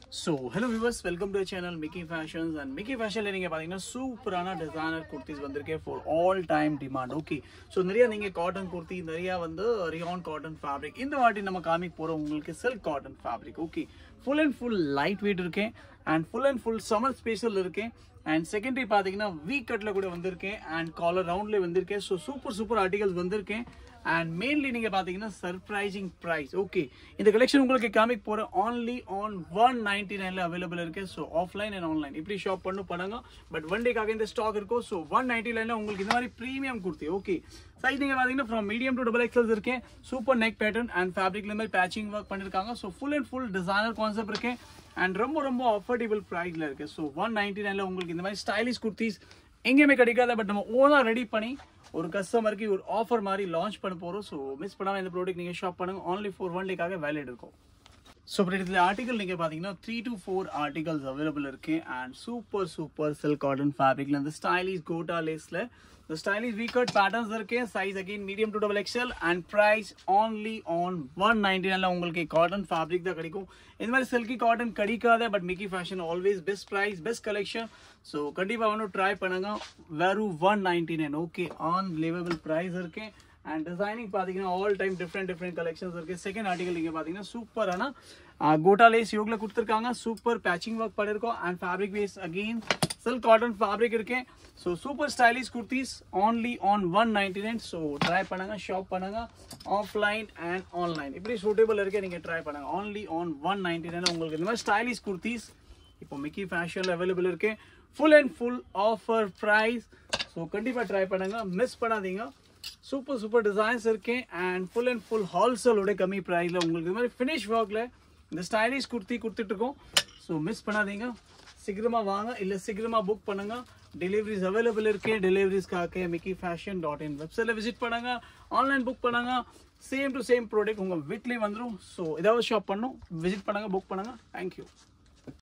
so hello viewers welcome to channel Mickey fashions and Mickey ஃபேஷனில் நீங்கள் பார்த்தீங்கன்னா சூப்பரான டிசைனர் குர்த்திஸ் வந்திருக்கேன் for all time demand okay so நிறைய நீங்கள் காட்டன் குர்த்தி நிறையா வந்து ரியான் காட்டன் ஃபேப்ரிக் இந்த வாட்டி நம்ம காமிக்க போகிறோம் உங்களுக்கு silk cotton fabric okay full and full light weight இருக்கேன் and full and full summer special இருக்கேன் அண்ட் செகண்டரி பார்த்தீங்கன்னா வீக் கட்டில் கூட வந்திருக்கேன் அண்ட் காலர் ரவுண்ட்லேயே வந்திருக்கேன் ஸோ சூப்பர் சூப்பர் ஆர்டிகல்ஸ் வந்திருக்கேன் அண்ட் மெயின்லி நீங்கள் பார்த்தீங்கன்னா சர்ப்ரைசிங் ப்ரைஸ் ஓகே இந்த கலெக்ஷன் உங்களுக்கு காமிக் போகிற ஆன்லி ஆன் ஒன் நைன்டி நைனில் அவைலபிள் இருக்கு ஸோ ஆஃப்லைன் அண்ட் ஆன்லைன் இப்படி ஷாப் பண்ணு பண்ணுங்க பட் ஒன் டேக்காக இந்த ஸ்டாக் இருக்கும் ஸோ ஒன் நைன்டி நைனில் உங்களுக்கு இந்த மாதிரி ப்ரீமியம் கொடுத்தி ஓகே சைஸ் நீங்கள் பார்த்தீங்கன்னா from medium to double XLs இருக்கேன் சூப்பர் நெக் பேட்டர்ன் அண்ட் ஃபேப்ரிக்ல மாதிரி பேச்சிங் ஒர்க் பண்ணியிருக்காங்க so full and full designer concept இருக்கேன் அண்ட் ரொம்ப ரொம்ப அஃபோர்டபுள் ப்ரைஸில் இருக்குது ஸோ ஒன் நைன்டி நைனில் உங்களுக்கு இந்த மாதிரி ஸ்டைலிஷ் குர்த்திஸ் எங்கேயுமே கிடைக்காத பட் நம்ம ஓனாக ரெடி பண்ணி ஒரு கஸ்டமருக்கு ஒரு ஆஃபர் மாதிரி லான்ச் பண்ண போகிறோம் ஸோ மிஸ் பண்ணாமல் இந்த ப்ராடக்ட் நீங்கள் ஷாப் பண்ணுங்க ஆன்லி ஃபோர் ஒன் டேக்காக வேலிட் இருக்கும் ஸோ அப்படி இதில் ஆர்டிகல் நீங்கள் பார்த்தீங்கன்னா three to four articles available இருக்கு and super super silk cotton ஃபேப்ரிக்ல இந்த ஸ்டைலிஷ் கோட்டா லேஸில் இந்த ஸ்டைலிஷ் வீக்கட் பேட்டர்ன்ஸ் இருக்கு size again medium to double XL and price only on one ninety நைனில் உங்களுக்கு காட்டன் ஃபேப்ரிக் தான் கிடைக்கும் இந்த மாதிரி சில்கி காட்டன் கிடைக்காத but Mickey fashion always best price best collection so கண்டிப்பாக வந்து ட்ரை பண்ணுங்க வெறும் one ninety nine okay on livable price இருக்கு அண்ட் டிசைனிங் பார்த்தீங்கன்னா all time different different collections இருக்குது செகண்ட் ஆர்டிகல் நீங்கள் பார்த்தீங்கன்னா சூப்பரான கோட்டா லேஸ் யோகில் கொடுத்துருக்காங்க சூப்பர் பேச்சிங் ஒர்க் பண்ணியிருக்கோம் and fabric wise again silk cotton fabric இருக்கேன் so super stylish kurtis only on one ninety nine so try பண்ணுங்க ஷாப் பண்ணுங்க ஆஃப்லைன் அண்ட் ஆன்லைன் இப்படி சூட்டபிள் இருக்கே நீங்கள் ட்ரை பண்ணுங்க only on one ninety nine உங்களுக்கு இந்த மாதிரி ஸ்டைலிஷ் குர்த்திஸ் இப்போ மிக்கி ஃபேஷனில் அவைலபிள் இருக்கு full and full offer price so கண்டிப்பாக ட்ரை பண்ணுங்க மிஸ் பண்ணாதீங்க சூப்பர் சூப்பர் டிசைன்ஸ் இருக்கேன் அண்ட் ஃபுல் அண்ட் ஃபுல் ஹோல்சேலோட கம்மி ப்ரைஸில் உங்களுக்கு இது மாதிரி ஃபினிஷ் ஒர்க்கில் இந்த ஸ்டைலிஷ் குர்த்தி கொடுத்துட்ருக்கோம் ஸோ மிஸ் பண்ணாதீங்க சீக்கிரமாக வாங்க இல்லை சீக்கிரமாக புக் பண்ணுங்க டெலிவரிஸ் அவைலபிள் இருக்கு டெலிவரிஸ்க்காக மிக்கி ஃபேஷன் டாட் இன் வெப்சைட்டில் விசிட் பண்ணுங்க ஆன்லைன் புக் பண்ணுங்க சேம் டு சேம் ப்ராடக்ட் உங்கள் வீட்லேயே வந்துடும் ஸோ ஏதாவது ஷாப் பண்ணும் விசிட் பண்ணுங்க புக் பண்ணுங்க தேங்க்யூ